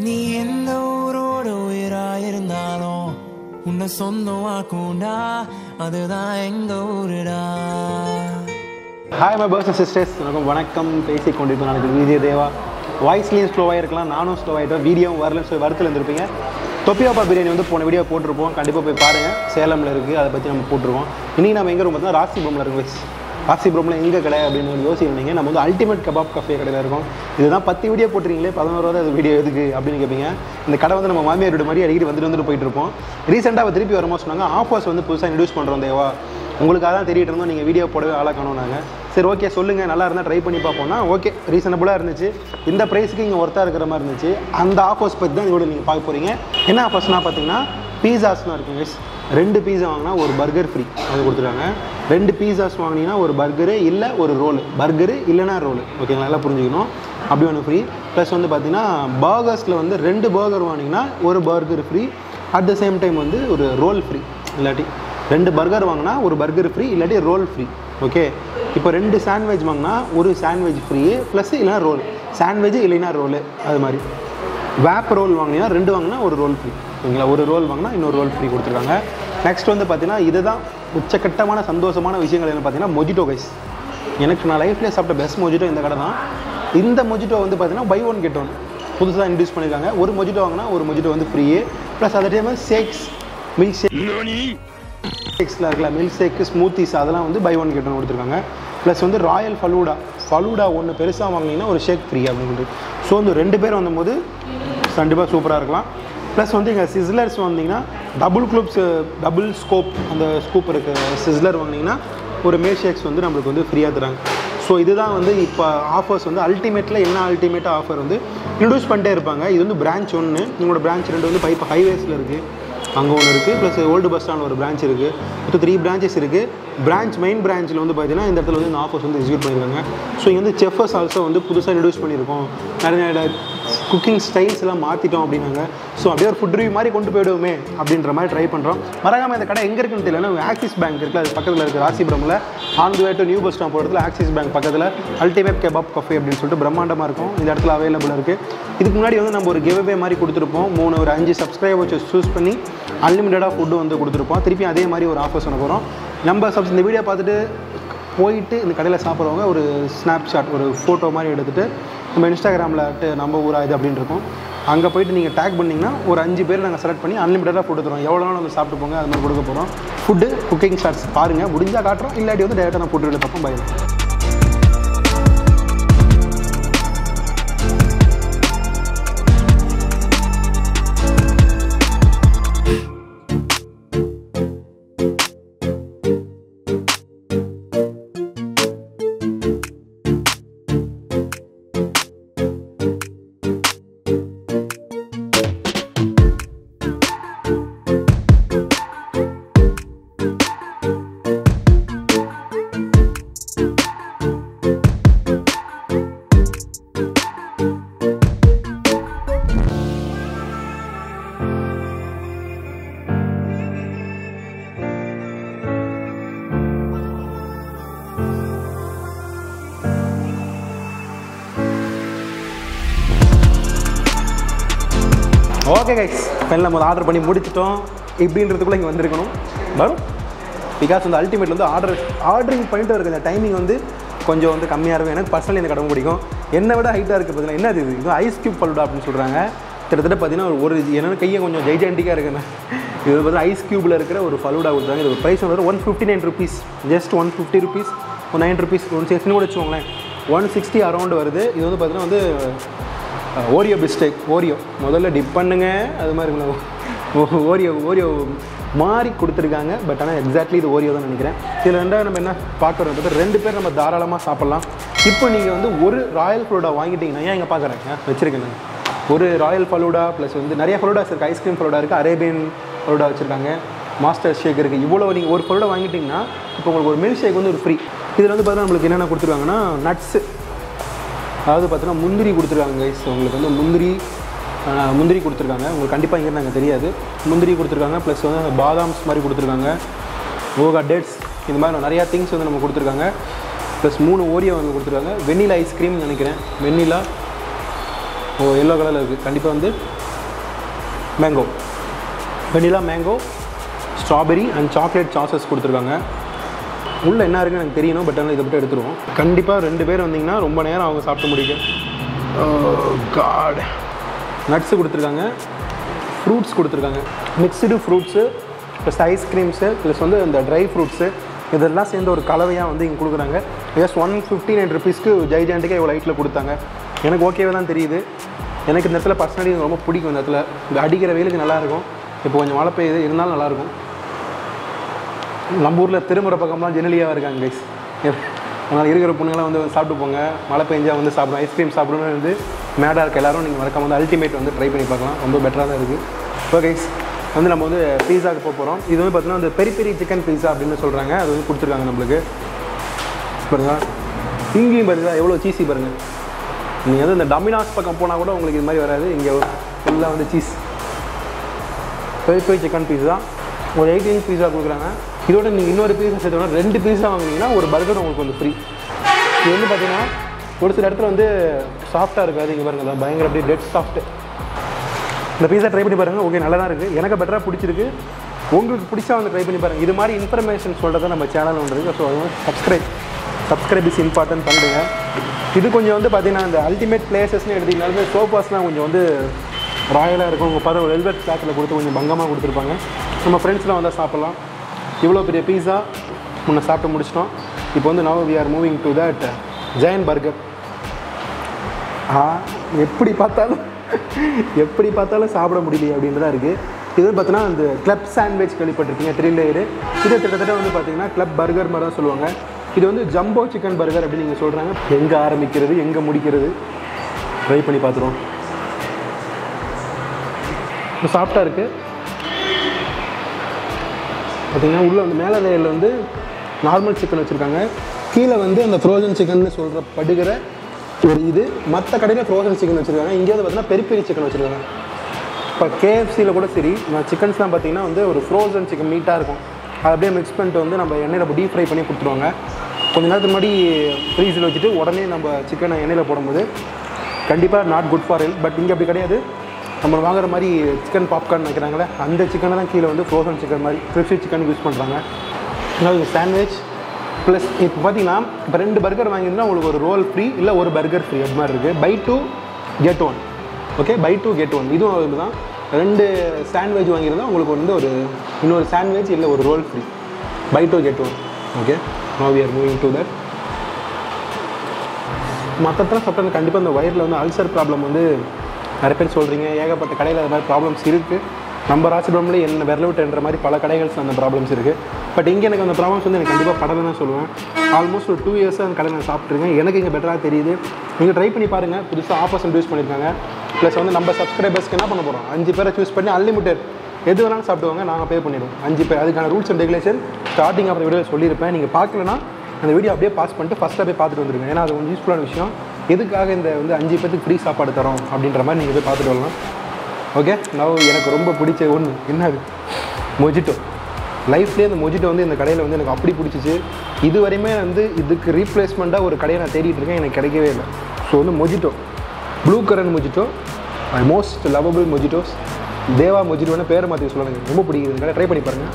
நீ எந்த ஊரோட உயிராயிருந்தாலும் உன்னை சொந்தமாக்குண்டா அதுதான் எங்க ஊருடா ஹாய் மை பர்ஸ் சிஸ்டர்ஸ் வணக்கம் வணக்கம் பேசி கொண்டிருக்கோம் நாளைக்கு விஜய் தேவா வாய்ஸ்லேயும் ஸ்லோவாக இருக்கலாம் நானும் ஸ்லோவாகிட்டோம் வீடியோவும் வரலன்னு சொல்லி வருத்தில் இருந்திருப்பீங்க தொப்பியாப்பா பிரியாணி வந்து போன வீடியோ போட்டிருப்போம் கண்டிப்பாக போய் பாருங்கள் சேலமில் இருக்குது அதை பற்றி நம்ம போட்டிருக்கோம் இன்றைக்கி நம்ம எங்கே இருக்கோம் பார்த்தீங்கன்னா ராசிபுரமில் இருக்கும் வச்சு ராசிபுரமில் எங்கே கடை அப்படின்னு வந்து யோசிக்கிறீங்க நம்ம வந்து அல்டிமேட் கபாப் கஃபே கடையில் இருக்கோம் இதுதான் பத்து வீடியோ போட்டிருக்கீங்களே பதினோராவது அது வீடியோ எதுக்கு அப்படின்னு கேட்பீங்க இந்த கடை வந்து நம்ம மாமியார் வீடு மாதிரி அடிக்கடி வந்துட்டு வந்துட்டு போயிட்டு இருப்போம் ரீசெண்டாக திருப்பி வரும்போது சொன்னாங்க ஆஃபர்ஸ் வந்து புதுசாக இன்ட்ரூஸ் பண்ணுறோம் தேவா உங்களுக்கு அதான் தேடிட்டு இருந்தோம் நீங்கள் வீடியோ போடவே ஆளாக்கணும் நாங்கள் சரி ஓகே சொல்லுங்கள் நல்லா இருந்தால் ட்ரை பண்ணி பார்ப்போம்னா ஓகே ரீசனபுளாக இருந்துச்சு இந்த ப்ரைஸுக்கு இங்கே ஒர்த்தாக இருக்கிற மாதிரி இருந்துச்சு அந்த ஆஃபர்ஸ் பற்றி தான் இதோட நீங்கள் பார்க்க போகிறீங்க என்ன ஆஃபர்ஸ்னால் பார்த்தீங்கன்னா பீஸாஸ்லாம் இருக்கும் guys ரெண்டு பீஸா வாங்கினா ஒரு பர்கர் ஃப்ரீ அது கொடுத்துருக்காங்க ரெண்டு பீஸாஸ் வாங்கினீங்கன்னா ஒரு பர்கரு இல்லை ஒரு ரோல் பர்கரு இல்லைனா ரோல் ஓகேங்களா நல்லா புரிஞ்சுக்கணும் அப்படி ஒன்று ஃப்ரீ ப்ளஸ் வந்து பார்த்தீங்கன்னா பர்கர்ஸில் வந்து ரெண்டு பர்கர் வாங்கினீங்கன்னா ஒரு burger free at the same time வந்து ஒரு ரோல் ஃப்ரீ இல்லாட்டி ரெண்டு பர்கர் வாங்கினா ஒரு பர்கர் ஃப்ரீ இல்லாட்டி ரோல் ஃப்ரீ ஓகே இப்போ ரெண்டு சாண்ட்விச் வாங்கினா ஒரு சாண்ட்விச் ஃப்ரீ ப்ளஸ் இல்லைனா ரோல் சாண்ட்விச் இல்லைனா ரோலு அது மாதிரி வேப் ரோல் வாங்கினீங்கன்னா ரெண்டு வாங்கினா ஒரு ரோல் ஃப்ரீ ஓகேங்களா ஒரு ரோல் வாங்கினா இன்னொரு ரோல் ஃப்ரீ கொடுத்துருக்காங்க நெக்ஸ்ட் வந்து பார்த்தீங்கன்னா இதுதான் உச்சக்கட்டமான சந்தோஷமான விஷயங்கள் என்ன பார்த்தீங்கன்னா மொஜிட்டோ கைஸ் எனக்கு நான் லைஃப்லேயே சாப்பிட்ட பெஸ்ட் மொஜிட்டோ இந்த கடை தான் இந்த மொஜிட்டோ வந்து பார்த்தீங்கன்னா பை ஒன் கெட் ஒன் புதுசாக இன்ட்ரடியூஸ் பண்ணியிருக்காங்க ஒரு மொஜிட்டோ வாங்கினா ஒரு மொஜிட்டோ வந்து ஃப்ரீ ப்ளஸ் அதே டைம் ஷேக்ஸ் மில்க் ஷேக் ஷேக்ஸில் இருக்கல மில்க் ஷேக்கு ஸ்மூத்திஸ் அதெல்லாம் வந்து பை ஒன் கெட் ஒன் கொடுத்துருக்காங்க ப்ளஸ் வந்து ராயல் ஃபலூடா ஃபலூடா ஒன்று பெருசாக வாங்கினீங்கன்னா ஒரு ஷேக் ஃப்ரீ அப்படின்னு ஸோ வந்து ரெண்டு பேர் வந்தபோது கண்டிப்பாக சூப்பராக இருக்கலாம் ப்ளஸ் வந்து இங்கே சிஸ்லர்ஸ் வந்தீங்கன்னா டபுள் குளூப்ஸ் டபுள் ஸ்கோப் அந்த ஸ்கூப் இருக்க சிஸ்லர் வாங்கினீங்கன்னா ஒரு மேல் ஷேக்ஸ் வந்து நம்மளுக்கு வந்து ஃப்ரீயாக தராங்க ஸோ இதுதான் வந்து இப்போ ஆஃபர்ஸ் வந்து அல்டிமேட்டில் என்ன அல்டிமேட்டாக ஆஃபர் வந்து இன்ட்ரடியூஸ் பண்ணிட்டே இருப்பாங்க இது வந்து பிரான்ச் ஒன்று உங்களோட பிரான்ச் ரெண்டு வந்து பைப் ஹைவேஸில் இருக்குது அங்கே ஒன்று இருக்குது ப்ளஸ் ஓல்டு பஸ் ஸ்டாண்ட் ஒரு பிரான்ச் இருக்குது மொத்தம் த்ரீ பிரான்ச்சஸ் இருக்குது பிரான்ச் மெயின் பிரான்ச்சில் வந்து பார்த்தீங்கன்னா இந்த இடத்துல வந்து இந்த ஆஃபர்ஸ் வந்து எக்ஸிக்யூட் பண்ணியிருக்காங்க ஸோ இங்கே வந்து செஃபர்ஸ் ஆல்சோ வந்து புதுசாக இன்ட்ரடியூஸ் பண்ணியிருக்கோம் நிறைய குக்கிங் ஸ்டைல்ஸ் எல்லாம் மாற்றிட்டோம் அப்படின்னாங்க ஸோ அப்படியே ஒரு ஃபுட் ரிவ்யூ மாதிரி கொண்டு போயிடுவோமே அப்படின்ற மாதிரி ட்ரை பண்ணுறோம் மறக்காம இந்த கடை எங்கே இருக்குன்னு தெரியல ஆக்சிஸ் பேங்க் இருக்குல்ல அது பக்கத்தில் இருக்குது ராசிபுரமில் on the way to new bus stand போகிறதுல ஆக்சிஸ் பேங்க் பக்கத்தில் அல்டிமேட் கெபாப் கஃபே அப்படின்னு சொல்லிட்டு பிரம்மாண்டமாக இருக்கும் இந்த இடத்துல அவைலபிள் இருக்குது இதுக்கு முன்னாடி வந்து நம்ம ஒரு கிவ்வே மாதிரி கொடுத்துருப்போம் மூணு ஒரு அஞ்சு சப்ஸ்கிரைபர்ஸ் சூஸ் பண்ணி அன்லிமிட்டடாக ஃபுட்டு வந்து கொடுத்துருப்போம் திருப்பி அதே மாதிரி ஒரு ஆஃபர்ஸ் பண்ண போகிறோம் நம்ம சப்ஸ் இந்த வீடியோ பார்த்துட்டு போயிட்டு இந்த கடையில் சாப்பிட்றவங்க ஒரு ஸ்னாப்ஷாட் ஒரு ஃபோட்டோ மாதிரி எடுத்துகிட்டு நம்ம இன்ஸ்டாகிராமில் நம்ம ஊரா இது அப்படின்னு இருக்கும் அங்கே போயிட்டு நீங்கள் டேக் பண்ணிங்கன்னா ஒரு அஞ்சு பேர் நாங்கள் செலக்ட் பண்ணி அன்லிமிட்டடாக ஃபுட்டு தரோம் எவ்வளோ நாள் வந்து சாப்பிட்டு போங்க அது மாதிரி கொடுக்க போகிறோம் ஃபுட்டு குக்கிங் ஷார்ட்ஸ் பாருங்கள் முடிஞ்சால் காட்டுறோம் இல்லாட்டி வந்து டேரெக்டாக நான் ஃபுட்டு பார்ப்போம் பயம் ஓகே கைஸ் ஃபைனல் நம்ம ஆர்டர் பண்ணி முடிச்சிட்டோம் இப்படின்றதுக்குள்ளே இங்கே வந்திருக்கணும் வரும் பிகாஸ் வந்து அல்டிமேட் வந்து ஆர்டர் ஆர்டரிங் பண்ணிட்டு இருக்க இந்த டைமிங் வந்து கொஞ்சம் வந்து கம்மியாக இருக்கும் எனக்கு பர்சனலி எனக்கு கடமை பிடிக்கும் என்னை விட ஹைட்டாக இருக்குது பார்த்தீங்கன்னா என்ன இது இது ஐஸ் கியூப் பல்லுடா அப்படின்னு சொல்கிறாங்க கிட்டத்தட்ட பார்த்தீங்கன்னா ஒரு ஒரு என்னென்ன கையை கொஞ்சம் ஜெய்ஜாண்டிக்காக இருக்குன்னு இது பார்த்தீங்கன்னா ஐஸ் கியூப்பில் இருக்கிற ஒரு ஃபலூடா கொடுத்தாங்க இது ப்ரைஸ் வந்து one fifty nine rupees just one fifty rupees ஒரு நைன் ருபீஸ் ஒன் சிக்ஸ்டின்னு கூட வச்சுக்கோங்களேன் ஒன் சிக்ஸ்டி அரௌண்ட் வருது இது வந்து பார்த்தீங்கன்னா வந்து ஓரியோ பிஸ்டேக் ஓரியோ முதல்ல டிப் பண்ணுங்க அது மாதிரி இருக்குல்ல ஓரியோ ஓரியோ மாறி கொடுத்துருக்காங்க பட் ஆனால் எக்ஸாக்ட்லி இது ஓரியோ தான் நினைக்கிறேன் இதில் ரெண்டாவது நம்ம என்ன பார்க்குறது பார்த்து ரெண்டு பேர் நம்ம தாராளமாக சாப்பிட்லாம் இப்போ நீங்கள் வந்து ஒரு ராயல் ஃபலூடா வாங்கிட்டீங்கன்னா ஏன் இங்கே பார்க்குறேன் வச்சுருக்கேன் நான் ஒரு ராயல் ஃபலூடா ப்ளஸ் வந்து நிறைய ஃபலூடாஸ் இருக்குது ஐஸ்கிரீம் ஃபலூடா இருக்குது அரேபியன் ஃபலூடா வச்சுருக்காங்க மாஸ்டர் ஷேக் இருக்குது இவ்வளோ நீங்கள் ஒரு ஃபலூடா வாங்கிட்டீங்கன்னா இப்போ உங்களுக்கு ஒரு மில்க் ஷேக் வந்து ஒரு ஃப்ரீ இதில் வந்து பார்த்தீங்கன்னா நம்மளுக்கு என்னென்ன கொடுத்துருவாங்கன்னா நட்ஸு அதாவது பார்த்தீங்கன்னா முந்திரி கொடுத்துருக்காங்க கைஸ் உங்களுக்கு வந்து முந்திரி ஆஹ், முந்திரி கொடுத்துருக்காங்க உங்களுக்கு கண்டிப்பாக இங்கே நாங்கள் தெரியாது முந்திரி கொடுத்துருக்காங்க ப்ளஸ் வந்து பாதாம்ஸ் மாதிரி கொடுத்துருக்காங்க ஓகா டேட்ஸ் இந்த மாதிரி நிறையா திங்ஸ் வந்து நம்ம கொடுத்துருக்காங்க ப்ளஸ் மூணு ஓரியோ வந்து கொடுத்துருக்காங்க வெண்ணிலா ஐஸ்கிரீம் நினைக்கிறேன் வெண்ணிலா ஓ எல்லோ கலரில் இருக்குது கண்டிப்பாக வந்து mango vanilla mango strawberry and chocolate sauces கொடுத்துருக்காங்க உள்ளே என்ன இருக்குன்னு எனக்கு தெரியணும் பட் ஆனால் இதை மட்டும் எடுத்துருவோம் கண்டிப்பாக ரெண்டு பேர் வந்தீங்கன்னா ரொம்ப நேரம் அவங்க சாப்பிட்டு முடிக்கும் காட் நட்ஸு கொடுத்துருக்காங்க ஃப்ரூட்ஸ் கொடுத்துருக்காங்க mixed fruits plus ice creams plus வந்து இந்த ட்ரை ஃப்ரூட்ஸு இதெல்லாம் சேர்ந்து ஒரு கலவையாக வந்து இங்கே கொடுக்குறாங்க ஜஸ்ட் ஒன் ஃபிஃப்டி நைன் ருபீஸ்க்கு ஜெய்ஜாண்டிக்காக இவ்வளோ லைட்டில் கொடுத்தாங்க எனக்கு ஓகேவே தான் தெரியுது எனக்கு இந்த இடத்துல பர்சனலி ரொம்ப பிடிக்கும் இந்த இடத்துல இந்த அடிக்கிற வெயிலுக்கு நல்லாயிருக்கும் இப்போ கொஞ்சம் மழை பெய்யுது இருந்தாலும் நல்லாயிருக்கும் நம்ம ஊரில் திருமுறை பக்கம்லாம் ஜெனலியாக இருக்காங்க கைஸ் அதனால் இருக்கிற பொண்ணுங்களாம் வந்து சாப்பிட்டு போங்க மழை பெஞ்சா வந்து சாப்பிடும் ஐஸ்கிரீம் சாப்பிடணும்னு வந்து மேடாக இருக்க எல்லாரும் நீங்கள் மறக்காம வந்து அல்டிமேட் வந்து ட்ரை பண்ணி பார்க்கலாம் ரொம்ப பெட்டராக தான் இருக்குது ஸோ கைஸ் வந்து நம்ம வந்து பீஸாக்கு போக போகிறோம் இது வந்து பார்த்தீங்கன்னா இந்த பெரி பெரி சிக்கன் பீஸா அப்படின்னு சொல்கிறாங்க அது வந்து கொடுத்துருக்காங்க நம்மளுக்கு பாருங்க இங்கேயும் பாருங்க எவ்வளோ சீஸி பாருங்கள் நீங்கள் வந்து இந்த டமினாஸ் பக்கம் போனால் கூட உங்களுக்கு இது மாதிரி வராது இங்கே ஃபுல்லாக வந்து சீஸ் பெரி பெரி சிக்கன் பீஸா ஒரு எயிட் இன்ச் பீஸா கொடுக்குறாங்க இதோட நீங்கள் இன்னொரு பீஸா சேர்த்தோம்னா ரெண்டு பீஸா வாங்குனீங்கன்னா ஒரு பர்கர் உங்களுக்கு வந்து ஃப்ரீ இது வந்து பார்த்தீங்கன்னா ஒரு சில இடத்துல வந்து சாஃப்டாக இருக்காது இங்கே பாருங்க அதான் பயங்கர அப்படியே டெட் சாஃப்ட் இந்த பீஸா ட்ரை பண்ணி பாருங்கள் ஓகே நல்லா தான் இருக்குது எனக்கு பெட்டராக பிடிச்சிருக்கு உங்களுக்கு பிடிச்சா வந்து ட்ரை பண்ணி பாருங்கள் இது மாதிரி இன்ஃபர்மேஷன் சொல்கிறது நம்ம சேனல் ஒன்று இருக்குது so subscribe subscribe is important பண்ணுங்க இது கொஞ்சம் வந்து பார்த்தீங்கன்னா இந்த அல்டிமேட் பிளேசஸ்னு எடுத்தீங்கனாலுமே சோஃபாஸ்லாம் கொஞ்சம் வந்து ராயலாக இருக்கும் உங்கள் பார்த்தா ஒரு வெல்வெட் கிளாத்தில் கொடுத்து கொஞ்சம் பங்கமாக கொடுத்துருப்பாங்க நம்ம ஃப்ரெண்ட்ஸ்லாம் வந்தால் சாப்பிட்லாம் இவ்வளோ பெரிய பீஸா முன்ன சாப்பிட்டு முடிச்சிட்டோம் இப்போ வந்து now we are moving to that giant burger ஆ எப்படி பார்த்தாலும் எப்படி பார்த்தாலும் சாப்பிட முடியலையே அப்படின்றதா இருக்குது இது வந்து பார்த்தீங்கன்னா இந்த கிளப் சாண்ட்விச் கேள்விப்பட்டிருக்கீங்க த்ரீ லேயரு இது கிட்டத்தட்ட வந்து பார்த்தீங்கன்னா கிளப் பர்கர் மாதிரி தான் சொல்லுவாங்க இது வந்து ஜம்போ சிக்கன் பர்கர் அப்படின்னு நீங்கள் சொல்கிறாங்க எங்கே ஆரம்பிக்கிறது எங்கே முடிக்கிறது ட்ரை பண்ணி பார்த்துருவோம் சாஃப்டாக இருக்குது பார்த்தீங்கன்னா உள்ளே வந்து மேலே லேயரில் வந்து நார்மல் சிக்கன் வச்சுருக்காங்க கீழே வந்து அந்த ஃப்ரோசன் சிக்கன் சொல்கிற படுகிற ஒரு இது மற்ற கடையில் ஃப்ரோசன் சிக்கன் வச்சுருக்காங்க இங்கே வந்து பார்த்தீங்கன்னா பெரிய பெரிய சிக்கன் வச்சுருக்காங்க இப்போ கேஎஃப்சியில் கூட சரி சிக்கன்ஸ்லாம் பார்த்தீங்கன்னா வந்து ஒரு ஃப்ரோசன் சிக்கன் மீட்டாக இருக்கும் அதை அப்படியே மிக்ஸ் பண்ணிட்டு வந்து நம்ம எண்ணெயில் டீப் ஃப்ரை பண்ணி கொடுத்துருவாங்க கொஞ்ச நேரத்துக்கு முன்னாடி ஃப்ரீஸில் வச்சுட்டு உடனே நம்ம சிக்கனை எண்ணெயில் போடும்போது கண்டிப்பாக not good for health but இங்கே அப்படி கிடையாது நம்ம வாங்குற மாதிரி சிக்கன் பாப்கார்ன் வைக்கிறாங்களே அந்த சிக்கனை தான் கீழே வந்து ஃப்ரோசன் சிக்கன் மாதிரி கிறிஸ்பி சிக்கன் யூஸ் பண்ணுறாங்க அதாவது சாண்ட்விச் ப்ளஸ் இப்போ பார்த்தீங்கன்னா இப்போ ரெண்டு பர்கர் வாங்கியிருந்தா உங்களுக்கு ஒரு ரோல் ஃப்ரீ இல்லை ஒரு பர்கர் ஃப்ரீ அது மாதிரி இருக்குது buy two get one okay buy two get one இதுவும் அது தான் ரெண்டு சாண்ட்விச் வாங்கியிருந்தா உங்களுக்கு வந்து ஒரு இன்னொரு சாண்ட்விச் இல்லை ஒரு roll free buy two get one okay no we are moving to that மற்றத்தெல்லாம் சாப்பிட்டா கண்டிப்பாக இந்த வயிறில் வந்து அல்சர் ப்ராப்ளம் வந்து நிறைய பேர் சொல்கிறீங்க ஏகப்பட்ட கடையில் அது மாதிரி ப்ராப்ளம்ஸ் இருக்குது நம்ம ராசிபுரம்ல என்ன விரல விட்டுன்ற மாதிரி பல கடைகள்ஸ் அந்த ப்ராப்ளம்ஸ் இருக்குது பட் இங்கே எனக்கு அந்த ப்ராப்ளம்ஸ் வந்து எனக்கு கண்டிப்பாக படலை தான் சொல்லுவேன் ஆல்மோஸ்ட் ஒரு டூ இயர்ஸாக அந்த கடை நான் சாப்பிட்ருக்கேன் எனக்கு இங்கே பெட்டராக தெரியுது நீங்கள் ட்ரை பண்ணி பாருங்கள் புதுசாக ஆஃபர்ஸ் இன்ட்ரூஸ் பண்ணியிருக்காங்க ப்ளஸ் வந்து நம்ம சப்ஸ்கிரைபர்ஸ்க்கு என்ன பண்ண போகிறோம் அஞ்சு பேரை சூஸ் பண்ணி அன்லிமிட்டட் எது வேணாலும் சாப்பிடுவாங்க நாங்கள் பே பண்ணிடுவோம் அஞ்சு பேர் அதுக்கான rules and regulation starting of video சொல்லியிருப்பேன் நீங்கள் பார்க்கலனா அந்த வீடியோ அப்படியே பாஸ் பண்ணிட்டு ஃபஸ்ட்டாக போய் பார்த்துட்டு வந்துருங்க ஏன்னா அது கொஞ்சம் யூஸ்ஃபுல்லான விஷயம் எதுக்காக இந்த வந்து அஞ்சு பேத்துக்கு ஃப்ரீ சாப்பாடு தரோம் அப்படின்ற மாதிரி நீங்கள் போய் பார்த்துட்டு வரலாம் ஓகே நான் எனக்கு ரொம்ப பிடிச்ச ஒன்று என்ன அது மொஜிட்டோ லைஃப்லேயே அந்த மொஜிட்டோ வந்து இந்த கடையில் வந்து எனக்கு அப்படி பிடிச்சிச்சு இது வரையுமே வந்து இதுக்கு ரீப்ளேஸ்மெண்ட்டாக ஒரு கடையை நான் தேடிட்டு இருக்கேன் எனக்கு கிடைக்கவே இல்லை ஸோ வந்து மொஜிட்டோ ப்ளூ கரன் mojito my most lovable mojitos Deva மொஜிட்டோன்னு பேரை மாற்றி சொல்லுவாங்க எனக்கு ரொம்ப பிடிக்குது இந்த கடை ட்ரை பண்ணி பாருங்கள்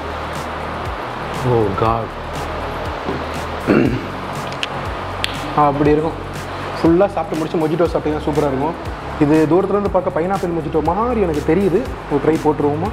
ஓ காட் அப்படி இருக்கும் ஃபுல்லாக சாப்பிட்டு முடிச்சு மொஜிட்டோ சாப்பிட்டீங்கன்னா சூப்பராக இருக்கும் இது தூரத்துல இருந்து பார்க்க பைனாப்பிள் மொஜிட்டோ மாதிரி எனக்கு தெரியுது ஒரு ட்ரை போட்டுருவோமா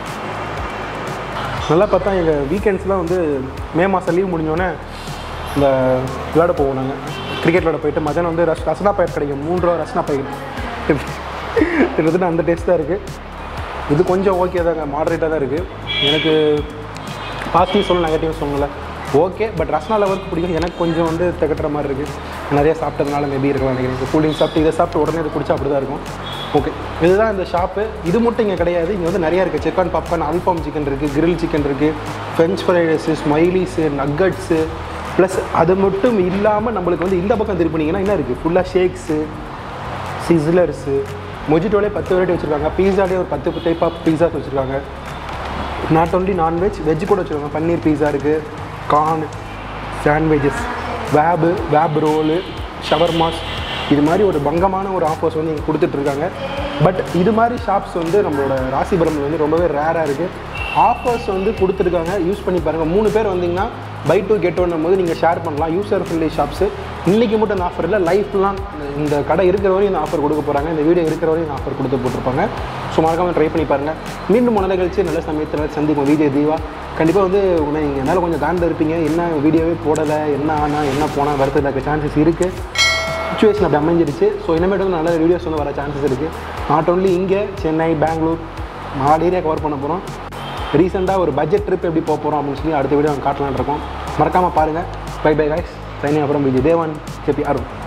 நல்லா பார்த்தா எங்கள் வீக்கெண்ட்ஸ்லாம் வந்து மே மாதம் லீவ் முடிஞ்சோடனே இந்த விளையாட போவோம் நாங்கள் கிரிக்கெட் விளையாட போயிட்டு மதியானம் வந்து ரஸ் ரசனா பயிர் கிடைக்கும் மூன்று ரூபா ரசனா பயிர் கிட்டத்தட்ட அந்த டேஸ்ட் தான் இருக்குது இது கொஞ்சம் ஓகே தாங்க மாடரேட்டாக தான் இருக்குது எனக்கு பாசிட்டிவ் சொல்ல நெகட்டிவ் சொல்லல ஓகே பட் ரஸ்னா லெவலுக்கு பிடிக்கும் எனக்கு கொஞ்சம் வந்து திகட்டுற மாதிரி இருக்குது நிறைய சாப்பிட்டதுனால மேபி இருக்கலாம் நினைக்கிறேன் கூலிங் சாப்பிட்டு இதை சாப்பிட்டு உடனே இது குடிச்சா அப்படி தான் இருக்கும் ஓகே இதுதான் இந்த ஷாப்பு இது மட்டும் இங்கே கிடையாது இங்கே வந்து நிறையா இருக்குது சிக்கன் பாப்கார்ன் அல்பாம் சிக்கன் இருக்குது கிரில் சிக்கன் இருக்குது French fries smileys nuggets plus அது மட்டும் இல்லாமல் நம்மளுக்கு வந்து இந்த பக்கம் திருப்பினீங்கன்னா என்ன இருக்குது ஃபுல்லாக ஷேக்ஸு சிஸ்லர்ஸு மொஜிட்டோலே பத்து வெரைட்டி வச்சுருக்காங்க பீஸாலே ஒரு பத்து டைப் ஆஃப் பீஸாஸ் வச்சுருக்காங்க நாட் ஒன்லி நான்வெஜ் வெஜ் கூட வச்சுருக்காங்க பன்னீர் பீஸா இருக்குது கார்ன் சாண்ட்விச்சஸ் வேபு வேப் ரோலு ஷவர்மாஸ் இது மாதிரி ஒரு பங்கமான ஒரு ஆஃபர்ஸ் வந்து இங்கே கொடுத்துட்ருக்காங்க பட் இது மாதிரி ஷாப்ஸ் வந்து நம்மளோட ராசிபுரமில் வந்து ரொம்பவே ரேராக இருக்குது ஆஃபர்ஸ் வந்து கொடுத்துருக்காங்க யூஸ் பண்ணி பாருங்கள் மூணு பேர் வந்தீங்கன்னா பை டூ கெட் ஒன்னும் போது நீங்கள் ஷேர் பண்ணலாம் யூசர் ஃப்ரெண்ட்லி ஷாப்ஸு இன்றைக்கி மட்டும் இந்த ஆஃபர் இல்லை லைஃப்லாம் இந்த கடை இருக்கிற வரையும் இந்த ஆஃபர் கொடுக்க போகிறாங்க இந்த வீடியோ இருக்கிற வரையும் இந்த ஆஃபர் கொடுத்து போட்டிருப்பாங்க ஸோ மறக்காமல் ட்ரை பண்ணி பாருங்கள் மீண்டும் மன நிகழ்ச்சி நல்ல சமயத்தில் சந்திக்கும் விஜய் தீவா கண்டிப்பாக வந்து உங்களை நீங்கள் மேலே கொஞ்சம் தாண்ட இருப்பீங்க என்ன வீடியோவே போடலை என்ன ஆனால் என்ன போனால் வரதுக்கு இருக்க சான்சஸ் இருக்குது சுச்சுவேஷன் அப்படி அமைஞ்சிருச்சு ஸோ இனிமேட்டு வந்து நல்ல வீடியோஸ் வந்து வர சான்சஸ் இருக்குது நாட் ஓன்லி இங்கே சென்னை பெங்களூர் நாலு ஏரியா கவர் பண்ண போகிறோம் ரீசெண்டாக ஒரு பட்ஜெட் ட்ரிப் எப்படி போக போகிறோம் அப்படின்னு சொல்லி அடுத்த வீடியோ காட்டலான்னு இருக்கோம் மறக்காமல் பாருங்கள் பை பை காய்ஸ் சைனி அப்புறம் விஜய் தேவன் கேபி அருண்